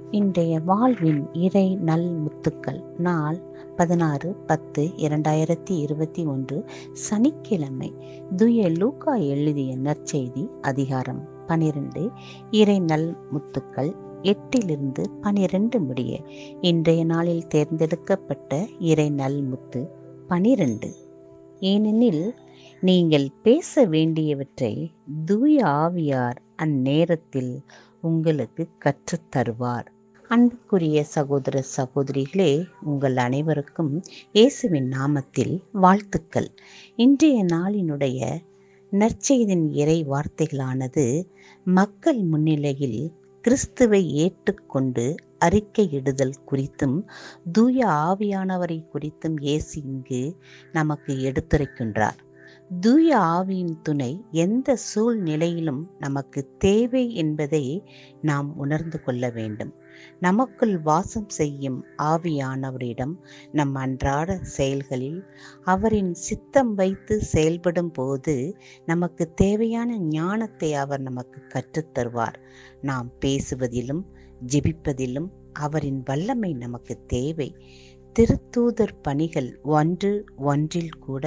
இன்றைய வாழ்வின் இறை நல் முத்துக்கள் நாள் பதினாறு பத்து இரண்டாயிரத்தி இருபத்தி ஒன்று சனிக்கிழமை துய லூக்கா எழுதிய நற்செய்தி அதிகாரம் பனிரெண்டு இறை நல் முத்துக்கள் எட்டிலிருந்து பனிரெண்டு முடிய இன்றைய நாளில் தேர்ந்தெடுக்கப்பட்ட இறை நல் முத்து பனிரெண்டு ஏனெனில் நீங்கள் பேச வேண்டியவற்றை தூய ஆவியார் அந்நேரத்தில் உங்களுக்கு கற்றுத் தருவார் அன்புக்குரிய சகோதர சகோதரிகளே உங்கள் அனைவருக்கும் இயேசுவின் நாமத்தில் வாழ்த்துக்கள் இன்றைய நாளினுடைய நற்செய்தின் இறை வார்த்தைகளானது மக்கள் முன்னிலையில் கிறிஸ்துவை ஏற்றுக்கொண்டு அறிக்கையிடுதல் குறித்தும் தூய ஆவியானவரை குறித்தும் இயேசு இங்கு நமக்கு எடுத்துரைக்கின்றார் தூய ஆவியின் துணை எந்த சூழ்நிலையிலும் நமக்கு தேவை என்பதை நாம் உணர்ந்து கொள்ள வேண்டும் நமக்குள் வாசம் செய்யும் ஆவியானவரிடம் நம் அன்றாட செயல்களில் அவரின் சித்தம் வைத்து செயல்படும் போது நமக்கு தேவையான ஞானத்தை அவர் நமக்கு கற்றுத்தருவார் நாம் பேசுவதிலும் ஜெபிப்பதிலும் அவரின் வல்லமை நமக்கு தேவை திருத்தூதர் பணிகள் ஒன்று ஒன்றில் கூட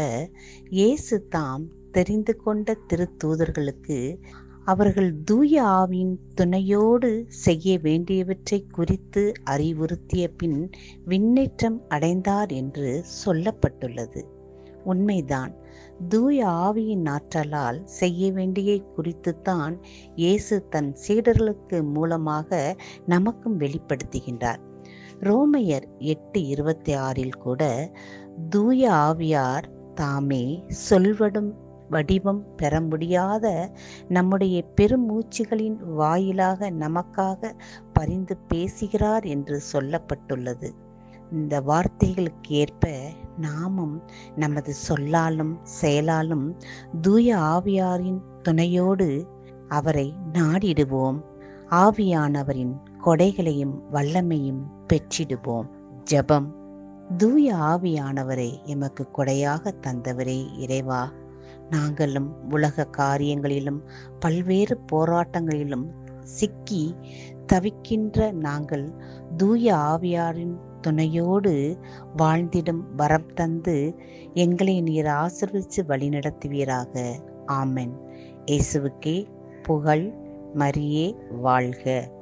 இயேசு தாம் தெரிந்து கொண்ட திருத்தூதர்களுக்கு அவர்கள் தூய ஆவியின் துணையோடு செய்ய வேண்டியவற்றை குறித்து அறிவுறுத்திய பின் விண்ணேற்றம் அடைந்தார் என்று சொல்லப்பட்டுள்ளது உண்மைதான் தூய ஆவியின் ஆற்றலால் செய்ய வேண்டிய குறித்துத்தான் இயேசு தன் சீடர்களுக்கு மூலமாக நமக்கும் வெளிப்படுத்துகின்றார் ரோமையர் எட்டு இருபத்தி ஆறில் கூட தூய ஆவியார் தாமே சொல்வடும் வடிவம் பெற முடியாத நம்முடைய பெருமூச்சுகளின் வாயிலாக நமக்காக பரிந்து பேசுகிறார் என்று சொல்லப்பட்டுள்ளது இந்த வார்த்தைகளுக்கு ஏற்ப நாமும் நமது சொல்லாலும் செயலாலும் தூய ஆவியாரின் துணையோடு அவரை நாடிடுவோம் ஆவியானவரின் கொடைகளையும் வல்லமையும் பெற்றிடுவோம் ஜபம் தூய ஆவியானவரை எமக்கு கொடையாக தந்தவரே இறைவா நாங்களும் உலக காரியங்களிலும் பல்வேறு போராட்டங்களிலும் சிக்கி தவிக்கின்ற நாங்கள் தூய ஆவியாரின் துணையோடு வாழ்ந்திடும் வரம் தந்து எங்களை நீர் ஆசிர்வித்து வழிநடத்துவீராக ஆமென் இயேசுவுக்கே புகழ் மரியே வாழ்க